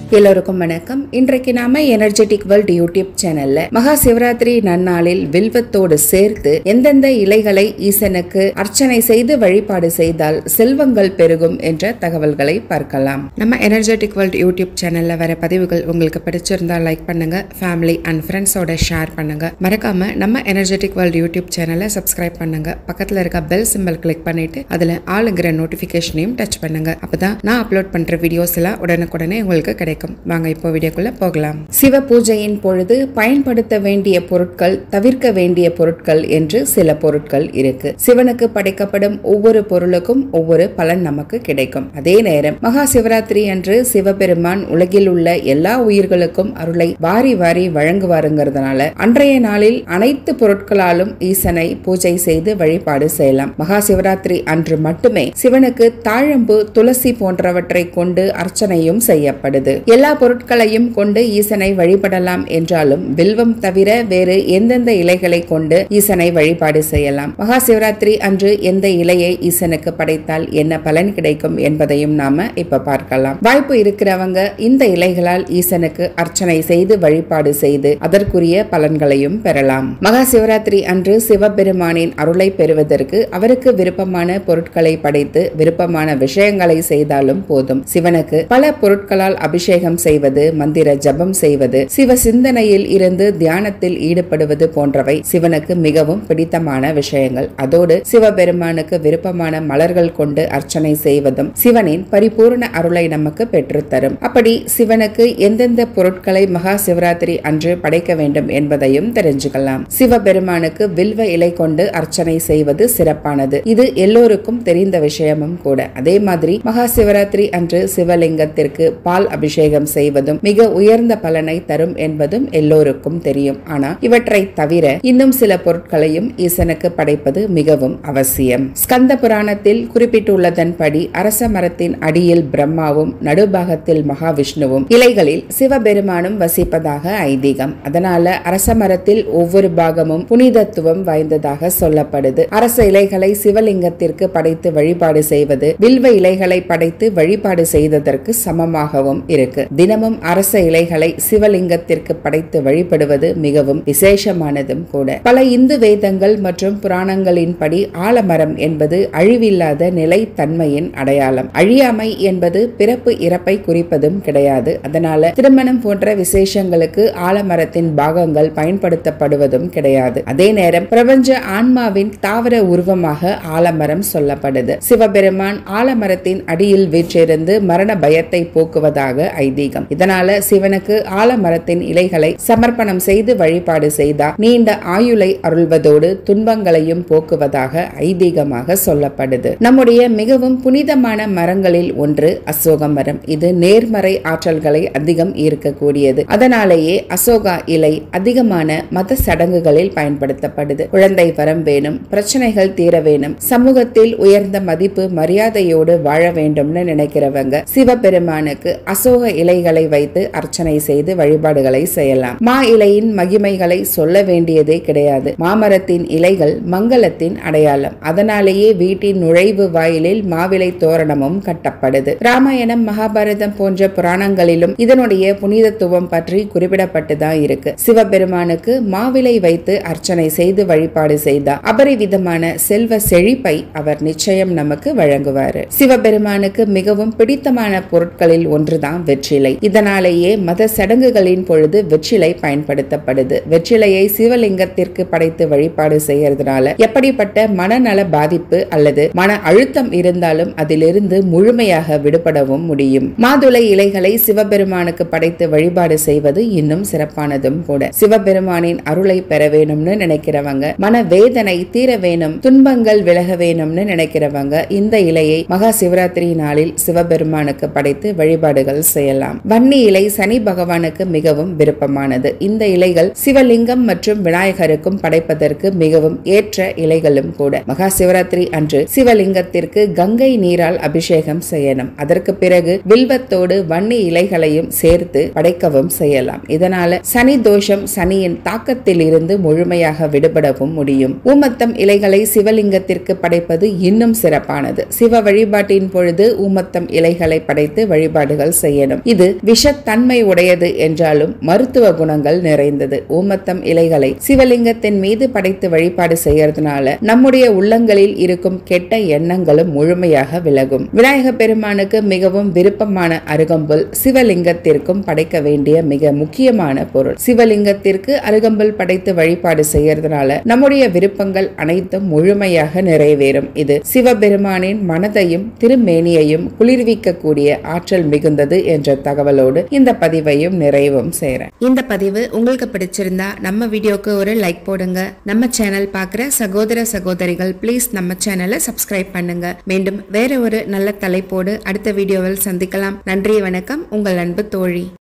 எல்லோருக்கும் வணக்கம் இன்றைக்கு நாம எனர்ஜெட்டிக் வேர்ல்ட் யூடியூப் சேனல்ல மகா சிவராத்திரி நன்னாளில் வில்வத்தோடு சேர்த்து எந்தெந்த இலைகளை ஈசனுக்கு அர்ச்சனை செய்து வழிபாடு செய்தால் செல்வங்கள் பெருகும் என்ற தகவல்களை பார்க்கலாம் நம்ம எனர்ஜெட்டிக் வேர்ல்ட் யூடியூப் சேனல்ல வர பதிவுகள் உங்களுக்கு பிடிச்சிருந்தா லைக் பண்ணுங்க ஃபேமிலி அண்ட் ஃப்ரெண்ட்ஸோட ஷேர் பண்ணுங்க மறக்காம நம்ம எனர்ஜெட்டிக் வேர்ல்ட் யூடியூப் சேனலை சப்ஸ்கிரைப் பண்ணுங்க பக்கத்துல இருக்க பெல் சிம்பல் கிளிக் பண்ணிட்டு அதுல ஆளுங்கிற நோட்டிபிகேஷனையும் டச் பண்ணுங்க அப்பதான் நான் அப்லோட் பண்ற வீடியோஸ் எல்லாம் உடனுக்குடனே உங்களுக்கு கிடைக்கும் வாங்க இப்போ வீடியோக்குள்ள போகலாம் சிவ பூஜையின் பொழுது பயன்படுத்த வேண்டிய பொருட்கள் தவிர்க்க வேண்டிய பொருட்கள் என்று சில பொருட்கள் இருக்கு சிவனுக்கு படைக்கப்படும் ஒவ்வொரு பொருளுக்கும் ஒவ்வொரு பலன் நமக்கு கிடைக்கும் அதே நேரம் மகா சிவராத்திரி அன்று சிவபெருமான் உலகில் உள்ள எல்லா உயிர்களுக்கும் அருளை வாரி வாரி வழங்குவாருங்கிறதுனால அன்றைய நாளில் அனைத்து பொருட்களாலும் ஈசனை பூஜை செய்து வழிபாடு செய்யலாம் மகா சிவராத்திரி அன்று மட்டுமே சிவனுக்கு தாழம்பு துளசி போன்றவற்றை கொண்டு அர்ச்சனையும் செய்யப்படுது எல்லா பொருட்களையும் கொண்டு ஈசனை வழிபடலாம் என்றாலும் வில்வம் தவிர வேறு எந்தெந்த இலைகளை கொண்டு ஈசனை வழிபாடு செய்யலாம் மகா சிவராத்திரி அன்று எந்த இலையை ஈசனுக்கு படைத்தால் என்ன பலன் கிடைக்கும் என்பதையும் நாம இப்ப பார்க்கலாம் வாய்ப்பு இருக்கிறவங்க இந்த இலைகளால் ஈசனுக்கு அர்ச்சனை செய்து வழிபாடு செய்து அதற்குரிய பலன்களையும் பெறலாம் மகா சிவராத்திரி அன்று சிவபெருமானின் அருளை பெறுவதற்கு அவருக்கு விருப்பமான பொருட்களை படைத்து விருப்பமான விஷயங்களை செய்தாலும் போதும் சிவனுக்கு பல பொருட்களால் அபிஷேகம் செய்வது மந்திர ஜபம் செய்வது சிவ சிந்தனையில் இருந்து தியானத்தில் ஈடுபடுவது போன்றவை சிவனுக்கு மிகவும் பிடித்தமான விஷயங்கள் அதோடு சிவபெருமானுக்கு விருப்பமான மலர்கள் கொண்டு அர்ச்சனை செய்வதும் சிவனின் பரிபூர்ண அருளை நமக்கு பெற்றுத்தரும் அப்படி சிவனுக்கு எந்தெந்த பொருட்களை மகா சிவராத்திரி அன்று படைக்க வேண்டும் என்பதையும் தெரிஞ்சுக்கலாம் சிவபெருமானுக்கு வில்வ இலை கொண்டு அர்ச்சனை செய்வது சிறப்பானது இது எல்லோருக்கும் தெரிந்த விஷயமும் கூட அதே மாதிரி மகா சிவராத்திரி அன்று சிவலிங்கத்திற்கு பால் அபிஷேகம் செய்வதும் மிக உயர்ந்த பலனை தரும் என்பதும் எல்லோருக்கும் தெரியும் ஆனா இவற்றை தவிர இன்னும் சில பொருட்களையும் ஈசனுக்கு படைப்பது மிகவும் அவசியம் ஸ்கந்த புராணத்தில் குறிப்பிட்டுள்ளதன்படி அரச மரத்தின் அடியில் பிரம்மாவும் நடுபாகத்தில் மகாவிஷ்ணுவும் இலைகளில் சிவபெருமானும் வசிப்பதாக ஐதீகம் அதனால அரச மரத்தில் ஒவ்வொரு பாகமும் புனிதத்துவம் வாய்ந்ததாக சொல்லப்படுது அரச இலைகளை சிவலிங்கத்திற்கு படைத்து வழிபாடு செய்வது வில்வ இலைகளை படைத்து வழிபாடு செய்ததற்கு சமமாகவும் இருக்கு தினமும் அரச இலைகளை சிவலிங்கத்திற்கு படைத்து வழிபடுவது மிகவும் விசேஷமானதும் கூட பல இந்து வேதங்கள் மற்றும் புராணங்களின்படி ஆலமரம் என்பது அழிவில்லாத நிலைத்தன்மையின் அடையாளம் அழியாமை என்பது பிறப்பு இறப்பை குறிப்பதும் கிடையாது அதனால திருமணம் போன்ற விசேஷங்களுக்கு ஆலமரத்தின் பாகங்கள் பயன்படுத்தப்படுவதும் கிடையாது அதே நேரம் பிரபஞ்ச ஆன்மாவின் தாவர உருவமாக ஆலமரம் சொல்லப்படுது சிவபெருமான் ஆலமரத்தின் அடியில் வீற்றிருந்து மரண பயத்தை போக்குவதாக ஐதீகம் இதனால சிவனுக்கு ஆலமரத்தின் இலைகளை சமர்ப்பணம் செய்து வழிபாடு செய்தால் நீண்ட ஆயுளை அருள்வதோடு துன்பங்களையும் போக்குவதாக ஐதீகமாக சொல்லப்படுது நம்முடைய மிகவும் புனிதமான மரங்களில் ஒன்று அசோக மரம் இது நேர்மறை ஆற்றல்களை அதிகம் ஈர்க்கக்கூடியது அதனாலேயே அசோகா இலை அதிகமான மத சடங்குகளில் பயன்படுத்தப்படுது குழந்தை வரம் வேணும் பிரச்சனைகள் தீர வேணும் சமூகத்தில் உயர்ந்த மதிப்பு மரியாதையோடு வாழ வேண்டும்னு நினைக்கிறவங்க சிவபெருமானுக்கு அசோக இலைகளை வைத்து அர்ச்சனை செய்து வழிபாடுகளை செய்யலாம் மா இலையின் மகிமைகளை சொல்ல வேண்டியதே கிடையாது மாமரத்தின் இலைகள் மங்களத்தின் அடையாளம் அதனாலேயே வீட்டின் நுழைவு வாயிலில் மாவிலை தோரணமும் கட்டப்படுது ராமாயணம் மகாபாரதம் போன்ற புராணங்களிலும் இதனுடைய புனிதத்துவம் பற்றி குறிப்பிடப்பட்டுதான் இருக்கு சிவபெருமானுக்கு மாவிலை வைத்து அர்ச்சனை செய்து வழிபாடு செய்தா அபரிவிதமான செல்வ செழிப்பை அவர் நிச்சயம் நமக்கு வழங்குவாரு சிவபெருமானுக்கு மிகவும் பிடித்தமான பொருட்களில் ஒன்றுதான் வெற்றிலை இதனாலேயே மத சடங்குகளின் பொழுது வெற்றிலை பயன்படுத்தப்படுது வெற்றிலையை சிவலிங்கத்திற்கு படைத்து வழிபாடு செய்யறதுனால எப்படிப்பட்ட மனநல பாதிப்பு அல்லது மன அழுத்தம் இருந்தாலும் அதிலிருந்து முழுமையாக விடுபடவும் முடியும் மாதுளை இலைகளை சிவபெருமானுக்கு படைத்து வழிபாடு செய்வது இன்னும் சிறப்பானதும் கூட சிவபெருமானின் அருளை பெற வேணும்னு நினைக்கிறவங்க மன வேதனை தீர வேணும் துன்பங்கள் விலக வேணும்னு நினைக்கிறவங்க இந்த இலையை மகா சிவராத்திரி நாளில் சிவபெருமானுக்கு படைத்து வழிபாடுகள் செய்யலாம் வன்னி இலை சனி பகவானுக்கு மிகவும் விருப்பமானது இந்த இலைகள் சிவலிங்கம் மற்றும் விநாயகருக்கும் படைப்பதற்கு மிகவும் ஏற்ற இலைகளும் கூட மகா சிவராத்திரி அன்று சிவலிங்கத்திற்கு கங்கை நீரால் அபிஷேகம் செய்யணும் அதற்கு பிறகு வில்வத்தோடு வன்னி இலைகளையும் சேர்த்து படைக்கவும் செய்யலாம் இதனால சனி தோஷம் சனியின் தாக்கத்தில் இருந்து முழுமையாக விடுபடவும் முடியும் ஊமத்தம் இலைகளை சிவலிங்கத்திற்கு படைப்பது இன்னும் சிறப்பானது சிவ வழிபாட்டின் பொழுது ஊமத்தம் இலைகளை படைத்து வழிபாடுகள் செய்யணும் தாவரம் இது விஷத்தன்மை உடையது என்றாலும் மருத்துவ குணங்கள் நிறைந்தது ஊமத்தம் இலைகளை சிவலிங்கத்தின் மீது படைத்து வழிபாடு செய்யறதுனால நம்முடைய உள்ளங்களில் இருக்கும் கெட்ட எண்ணங்களும் முழுமையாக விலகும் விநாயக பெருமானுக்கு மிகவும் விருப்பமான அருகம்புல் சிவலிங்கத்திற்கும் படைக்க வேண்டிய மிக முக்கியமான பொருள் சிவலிங்கத்திற்கு அருகம்புல் படைத்து வழிபாடு செய்யறதுனால நம்முடைய விருப்பங்கள் அனைத்தும் முழுமையாக நிறைவேறும் இது சிவபெருமானின் மனதையும் திருமேனியையும் குளிர்விக்கக்கூடிய ஆற்றல் மிகுந்தது என்ற தகவலோடு இந்த பதிவையும் நிறைவும் செய்றேன் இந்த பதிவு உங்களுக்கு பிடிச்சிருந்தா நம்ம வீடியோக்கு ஒரு லைக் போடுங்க நம்ம சேனல் பார்க்குற சகோதர சகோதரிகள் ப்ளீஸ் நம்ம சேனலை சப்ஸ்கிரைப் பண்ணுங்க மீண்டும் வேற ஒரு நல்ல தலைப்போடு அடுத்த வீடியோவில் சந்திக்கலாம் நன்றி வணக்கம் உங்கள் அன்பு தோழி